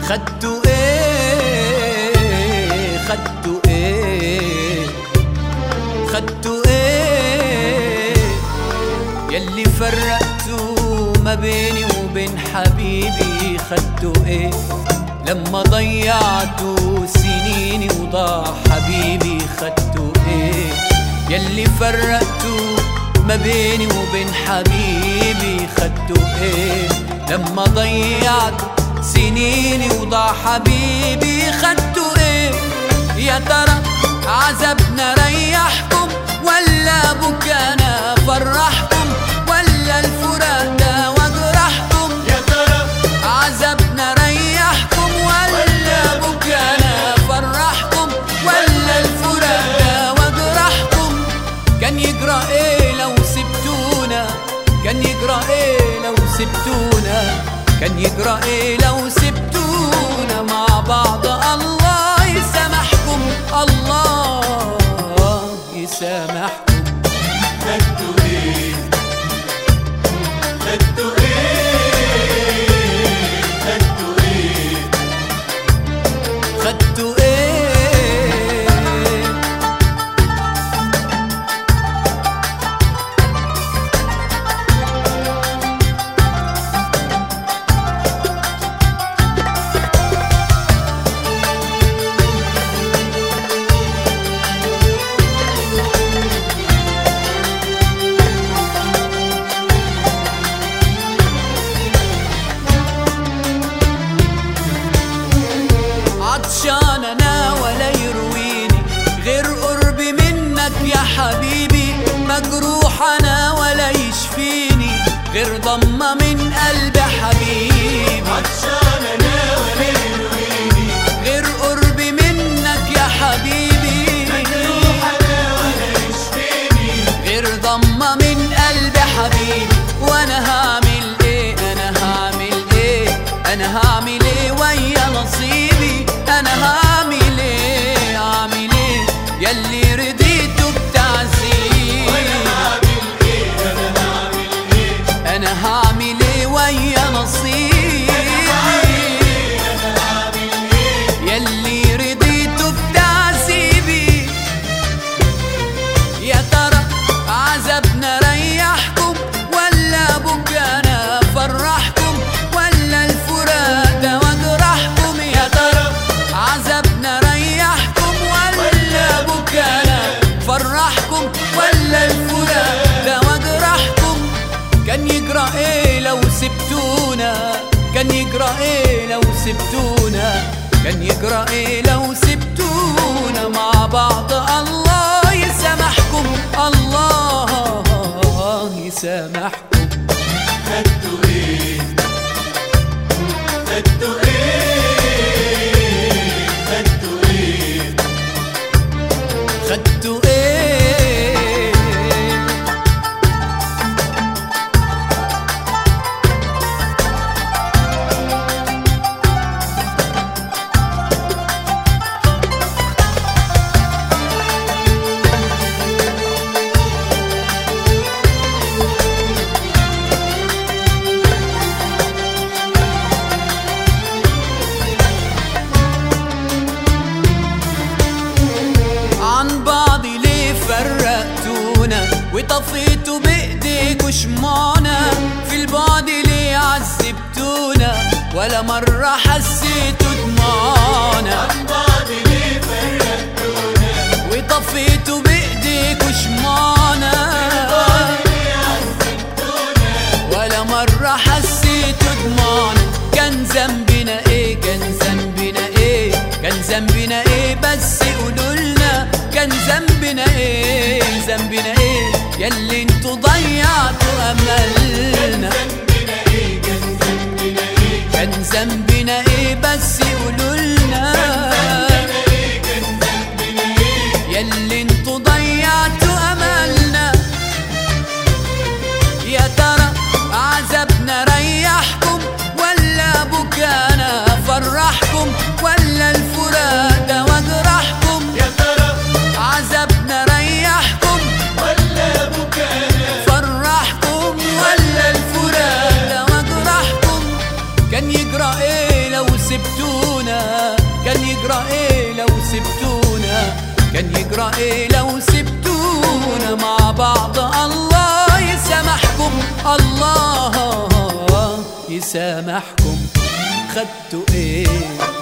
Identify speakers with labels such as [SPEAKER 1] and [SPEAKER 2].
[SPEAKER 1] خدتوا ايه خدتوا ايه خدتوا ايه يلي فرقتوا ما بيني وبين حبيبي خدتوا ايه لما ضيعتوا سنيني وضاع حبيبي خدتوا ايه يلي فرقتوا ما بيني وبين حبيبي خدتوا ايه لما ضيعت سنيني وضاع حبيبي خدتوا ايه يا ترى عذبنا ريحكم ولا بكانا فرحكم ولا الفراق ده وجرحكم
[SPEAKER 2] يا ترى
[SPEAKER 1] عذبنا ريحكم ولا بكانا فرحكم ولا الفراق ده وجرحكم كان يجرى ايه لو سبتونا كان يجرى ايه لو سبتونا كان يجرى ايه لو سبتونا مع بعض الله يسامحكم الله يسامحكم
[SPEAKER 2] خدتوا ايه خدتوا ايه خدتوا ايه
[SPEAKER 1] خدتوا ايه عطشان انا ولا يرويني غير قربي منك يا حبيبي مجروح انا ولا يشفيني غير ضمة من قلب حبيبي
[SPEAKER 2] عطشان انا ولا يرويني
[SPEAKER 1] غير قربي منك يا حبيبي
[SPEAKER 2] مجروح انا ولا يشفيني
[SPEAKER 1] غير ضمة من قلب حبيبي وانا هعمل ايه انا هعمل ايه انا هعمل ايه ويا نصيبي انا هعمل ايه هعمل ايه يلي رضيته بتعذيبي
[SPEAKER 2] وانا هعمل ايه انا هعمل ايه
[SPEAKER 1] انا هعمل ايه ويا نصيبي
[SPEAKER 2] انا هعمل ايه
[SPEAKER 1] يلي رضيته بتعذيبي يا ترى عذبنا ريحكم ولا بكانا فرحكم ولا الفراق ده وجرحكم يا ترى عذبنا ريحكم ولا بكانا فرحكم ولا الفراق ده وجرحكم كان يجرى ايه لو سبتونا كان يجرى ايه لو سبتونا كان يجرى ايه لو سبتونا مع بعض الله يسامحكم الله يسامحكم
[SPEAKER 2] خدتوا ايه خدتوا ايه خدتوا ايه
[SPEAKER 1] خدتوا ايه عن بعض ليه فرقتونا وطفيتوا بايديكوا شمعنا في البعد ليه عذبتونا ولا مرة حسيتوا دموعنا
[SPEAKER 2] عن بعض ليه فرقتونا
[SPEAKER 1] وطفيتوا بايديكوا شمعنا
[SPEAKER 2] ليه عذبتونا
[SPEAKER 1] ولا مرة حسيتوا دموعنا كان ذنبنا ايه كان ذنبنا ايه كان ذنبنا ايه بس قولولنا كان ذنبنا ايه ذنبنا ايه ياللي انتوا ضيعتوا املنا
[SPEAKER 2] ذنبنا ايه كان ذنبنا ايه
[SPEAKER 1] كان ذنبنا ايه بس قولولنا
[SPEAKER 2] ذنبنا ايه كان ذنبنا ايه
[SPEAKER 1] ياللي انتوا ضيعتوا املنا يا ترى عذبنا ريحكم ولا بكانا فرحكم ولا الفراق ده وجرحكم
[SPEAKER 2] يا ترى
[SPEAKER 1] عذبنا ريحكم
[SPEAKER 2] ولا بكانا
[SPEAKER 1] فرحكم ولا الفراق ده وجرحكم كان يجرى ايه بكرة ايه لو سبتونا مع بعض الله يسامحكم الله يسامحكم خدتوا ايه